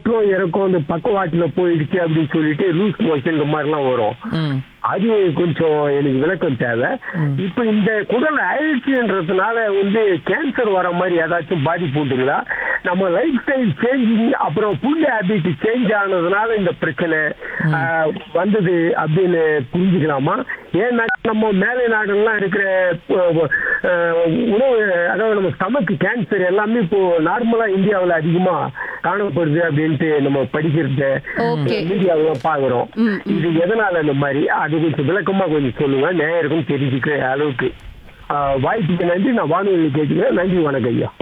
ஏற்றம் இறக்கம் அந்த பக்கவாட்டுல போயிடுச்சு அப்படின்னு சொல்லிட்டு லூஸ் மோஷன் இந்த மாதிரிலாம் வரும் ம் அது கொஞ்சம் எனக்கு விளக்கம் தேவை இப்ப இந்த குடல் அழற்சின்றதுனால வந்து கேன்சர் வர மாதிரி ஏதாச்சும் பாதிப்பு உண்டுங்களா நம்ம லைஃப் ஸ்டைல் சேஞ்சிங் அப்புறம் ஃபுட் ஹேபிட் சேஞ்ச் ஆனதுனால இந்த பிரச்சனை ஆஹ், வந்தது அப்படின்னு புரிஞ்சுக்கலாமா ஏன்னா நம்ம மேலை நாடுலாம் இருக்கிற அஹ், அஹ், உணவு அதாவது நம்ம ஸ்டமக் கேன்சர் எல்லாமே இப்போ நார்மலா இந்தியாவுல அதிகமா காணப்படுது அப்படின்ட்டு நம்ம படிக்கிறது Okay. மீடியாவெல்லாம் பாக்குறோம் ம், இது எதனால இந்த மாதிரி அது கொஞ்சம் விளக்கமா கொஞ்சம் சொல்லுங்க நேயருக்கும் தெரிஞ்சுக்கிற அளவுக்கு ஆஹ், வாய்ப்புக்கு நன்றி நான் வானொலி கேட்கிறேன் நன்றி வணக்கம் ஐயா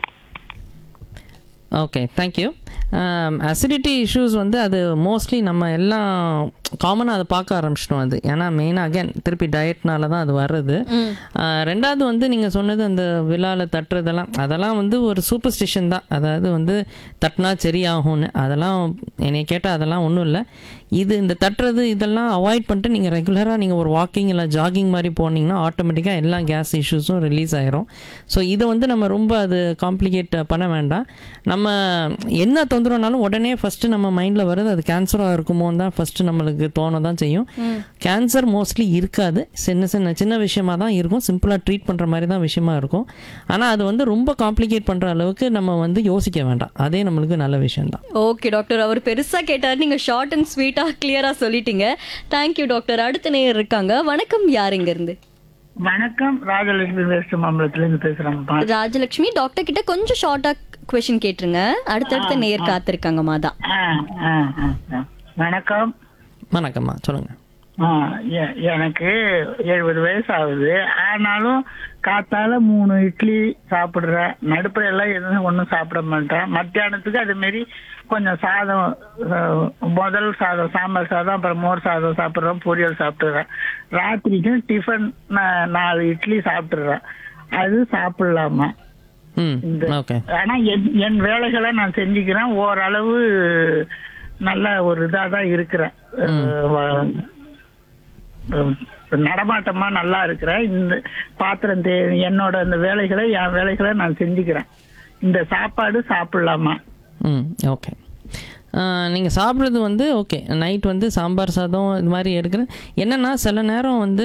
ஓகே தேங்க்யூ அசிடிட்டி இஷ்யூஸ் வந்து அது மோஸ்ட்லி நம்ம எல்லாம் காமனாக அதை பார்க்க ஆரம்பிச்சிட்டோம் அது ஏன்னா மெயினாக அகைன் திருப்பி டயட்னால தான் அது வர்றது ஆஹ் ரெண்டாவது வந்து நீங்கள் சொன்னது அந்த விழாவில் தட்டுறதெல்லாம் அதெல்லாம் வந்து ஒரு சூப்பர்ஸ்டிஷன் தான் அதாவது வந்து தட்டினா சரியாகும்னு அதெல்லாம் என்னை கேட்டால் அதெல்லாம் ஒன்றும் இல்லை இது இந்த தட்டுறது இதெல்லாம் அவாய்ட் பண்ணிட்டு நீங்கள் ரெகுலராக நீங்கள் ஒரு வாக்கிங் இல்லை ஜாகிங் மாதிரி போனீங்கன்னா ஆட்டோமேட்டிக்காக எல்லா கேஸ் இஷ்யூஸும் ரிலீஸ் ஆயிரும் ஸோ இதை வந்து நம்ம ரொம்ப அது காம்ப்ளிகேட் பண்ண வேண்டாம் நம்ம என்ன தொந்தரவுனாலும் உடனே ஃபஸ்ட்டு நம்ம மைண்டில் வருது அது கேன்சராக இருக்குமோன்னு தான் ஃபஸ்ட்டு நம்மளுக்கு தோண தான் செய்யும் கேன்சர் மோஸ்ட்லி இருக்காது சின்ன சின்ன சின்ன விஷயமா தான் இருக்கும் சிம்பிளாக ட்ரீட் பண்ணுற மாதிரி தான் விஷயமா இருக்கும் ஆனால் அது வந்து ரொம்ப காம்ப்ளிகேட் பண்ணுற அளவுக்கு நம்ம வந்து யோசிக்க வேண்டாம் அதே நம்மளுக்கு நல்ல விஷயம்தான் ஓகே டாக்டர் அவர் பெருசா கேட்டார் நீங்க ஷார்ட் அண்ட் ஸ்வீட்டா கிளியரா சொல்லிட்டீங்க தேங்க்யூ டாக்டர் அடுத்த நேயர் இருக்காங்க வணக்கம் யார் இங்க இருந்து வணக்கம் ராஜலட்சுமி வேஸ்ட் மாம்பலத்துல இருந்து பேசுறேன்ப்பா ராஜலட்சுமி டாக்டர் கிட்ட கொஞ்சம் ஷார்ட்டா கொஸ்டின் கேட்டுருங்க அடுத்தடுத்த நேயர் காத்திருக்காங்க மாதா ஆ, ஆ, ஆ, ஆ. வணக்கம் வணக்கம்மா சொல்லுங்கள் ஆ, எ- எனக்கு எழுபது வயசு ஆகுது ஆனாலும் காத்தால மூணு இட்லி சாப்பிடுறேன் நடுப்புற எல்லாம் எதுவும் ஒன்றும் சாப்பிட மாட்டேன் மத்தியானத்துக்கு அது மாரி கொஞ்சம் சாதம் அஹ், முதல் சாதம் சாம்பார் சாதம் அப்புறம் மோர் சாதம் சாப்பிடுறேன் பொரியல் சாப்பிட்டுறேன் ராத்திரிக்கும் டிஃபன் நா- நாலு இட்லி சாப்பிட்டுறேன் அது சாப்பிடலாமா ம் ஓகே ஆனா என் என் வேலைகளை நான் செஞ்சுக்கிறேன் ஓரளவு நல்ல ஒரு இதா தான் இருக்கிறேன் அஹ் வ- அஹ் நடமாட்டமா நல்லா இருக்கிறேன் இந்த பாத்திரம் தே என்னோட அந்த வேலைகளை என் வேலைகளை நான் செஞ்சுக்கிறேன் இந்த சாப்பாடு சாப்பிடலாமா ம் ஓகே நீங்கள் சாப்பிட்றது வந்து ஓகே நைட் வந்து சாம்பார் சாதம் இது மாதிரி எடுக்கிற என்னென்னா சில நேரம் வந்து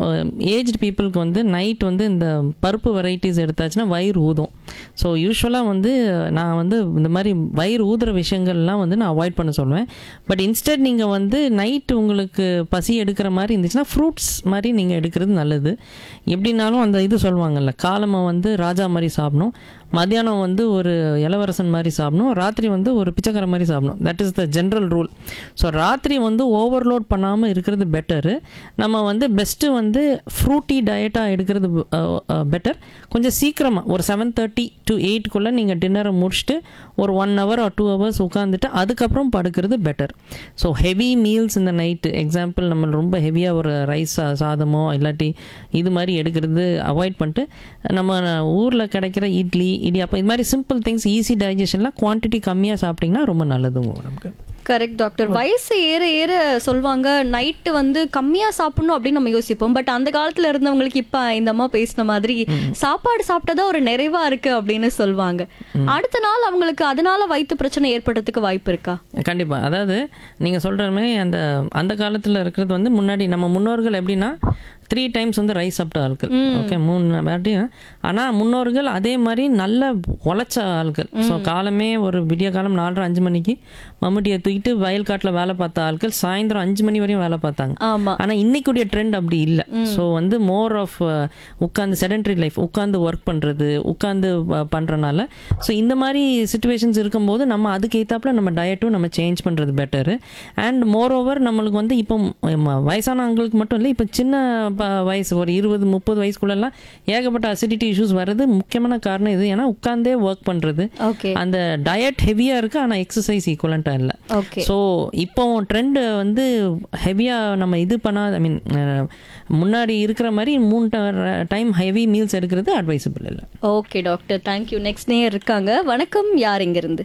ஏஜ்டு பீப்புளுக்கு வந்து நைட் வந்து இந்த பருப்பு வெரைட்டிஸ் எடுத்தாச்சுன்னா வயிறு ஊதும் ஸோ யூஸ்வலாக வந்து நான் வந்து இந்த மாதிரி வயிறு ஊதுற விஷயங்கள்லாம் வந்து நான் அவாய்ட் பண்ண சொல்லுவேன் பட் இன்ஸ்டெட் நீங்கள் வந்து நைட் உங்களுக்கு பசி எடுக்கிற மாதிரி இருந்துச்சுன்னா ஃப்ரூட்ஸ் மாதிரி நீங்கள் எடுக்கிறது நல்லது எப்படின்னாலும் அந்த இது சொல்லுவாங்கல்ல காலமை வந்து ராஜா மாதிரி சாப்பிடணும் மத்தியானம் வந்து ஒரு இளவரசன் மாதிரி சாப்பிடணும் ராத்திரி வந்து ஒரு பிச்சைக்கார மாதிரி சாப்பிடணும் that is the general rule so ராத்திரி வந்து ஓவர்லோட் பண்ணாமல் இருக்கிறது பெட்டரு நம்ம வந்து பெஸ்ட்டு வந்து ஃப்ரூட்டி டயட்டாக எடுக்கிறது பெட்டர் கொஞ்சம் சீக்கிரமாக ஒரு செவன் தேர்ட்டி டு எயிட்குள்ளே நீங்கள் டின்னரை முடிச்சுட்டு ஒரு one hour or two hours உட்காந்துட்டு அதுக்கப்புறம் படுக்கிறது பெட்டர் ஸோ ஹெவி மீல்ஸ் இந்த நைட்டு எக்ஸாம்பிள் நம்ம ரொம்ப ஹெவியாக ஒரு ரைஸ் சாதமோ இல்லாட்டி இது மாதிரி எடுக்கிறது அவாய்ட் பண்ணிட்டு நம்ம ஊரில் கிடைக்கிற இட்லி இடியாப்பம் இது மாதிரி சிம்பிள் திங்ஸ் ஈஸி டைஜஷன்லாம் குவான்டிட்டி கம்மியாக சாப்பிட்டிங்கன்னா ரொம்ப நல்லது உங்க உடம்புக்கு கரெக்ட் டாக்டர் வயசு ஏற ஏற சொல்லுவாங்க நைட்டு வந்து கம்மியா சாப்பிடணும் அப்படின்னு நம்ம யோசிப்போம் பட் அந்த காலத்துல இருந்தவங்களுக்கு இப்ப இந்த அம்மா பேசின மாதிரி சாப்பாடு சாப்பிட்டதா ஒரு நிறைவா இருக்கு அப்படின்னு சொல்லுவாங்க அடுத்த நாள் அவங்களுக்கு அதனால வயிற்று பிரச்சனை ஏற்படுறதுக்கு வாய்ப்பு இருக்கா கண்டிப்பாக அதாவது நீங்கள் சொல்கிற மாதிரி அந்த அந்த காலத்தில் இருக்கிறது வந்து முன்னாடி நம்ம முன்னோர்கள் எப்படின்னா த்ரீ டைம்ஸ் வந்து ரைஸ் சாப்பிட்ட ஆட்கள் ஓகே மூணு வாட்டி ஆனால் முன்னோர்கள் அதே மாதிரி நல்ல உழைச்ச ஆட்கள் ஸோ காலமே ஒரு விடிய காலம் நாலரை அஞ்சு மணிக்கு மம்முட்டியை தூக்கிட்டு வயல் காட்டில் வேலை பார்த்த ஆட்கள் சாயந்தரம் அஞ்சு மணி வரையும் வேலை பார்த்தாங்க ஆமா ஆனால் இன்னைக்குடைய ட்ரெண்ட் அப்படி இல்லை ஸோ வந்து மோர் ஆஃப் உட்காந்து செடன்ட்ரி லைஃப் உட்காந்து ஒர்க் பண்ணுறது உட்காந்து பண்ணுறனால ஸோ இந்த மாதிரி சுச்சுவேஷன்ஸ் இருக்கும்போது நம்ம அதுக்கு ஏற்றாப்புல நம்ம டயட்டும் நம்ம சேஞ்ச் பண்ணுறது பெட்டரு அண்ட் மோர் ஓவர் நம்மளுக்கு வந்து இப்போ ம- வயசானவங்களுக்கு மட்டும் இல்லை இப்போ சின்ன ப- வயசு ஒரு இருபது முப்பது வயசுக்குள்ளெல்லாம் ஏகப்பட்ட அசிடிட்டி இஷ்யூஸ் வர்றது முக்கியமான காரணம் இது ஏன்னா உட்காந்தே ஒர்க் பண்ணுறது ஓகே அந்த டயட் ஹெவியாக இருக்குது ஆனால் எக்ஸசைஸ் ஈக்குவலண்ட்டாக இல்லை ஓகே ஸோ இப்போ ட்ரெண்டு வந்து ஹெவியாக நம்ம இது பண்ணாத ஐ மீன் முன்னாடி இருக்கிற மாதிரி மூணு டைம் ஹெவி மீல்ஸ் எடுக்கிறது அட்வைசபிள் இல்லை ஓகே டாக்டர் தேங்க்யூ நெக்ஸ்ட் நேயர் இருக்காங்க வணக்கம் யார் இங்க இருந்து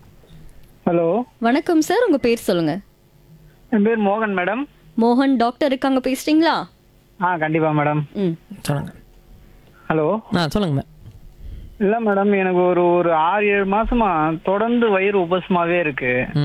ஹலோ வணக்கம் சார் உங்க பேர் சொல்லுங்க என் பேர் மோகன் மேடம் மோகன் டாக்டர் இருக்காங்க பேசுறீங்களா ஆ கண்டிப்பா மேடம் ம் சொல்லுங்க ஹலோ ஆ சொல்லுங்க மேம் இல்ல மேடம் எனக்கு ஒரு ஒரு ஆறு ஏழு மாசமா தொடர்ந்து வயிறு உபசமாவே இருக்கு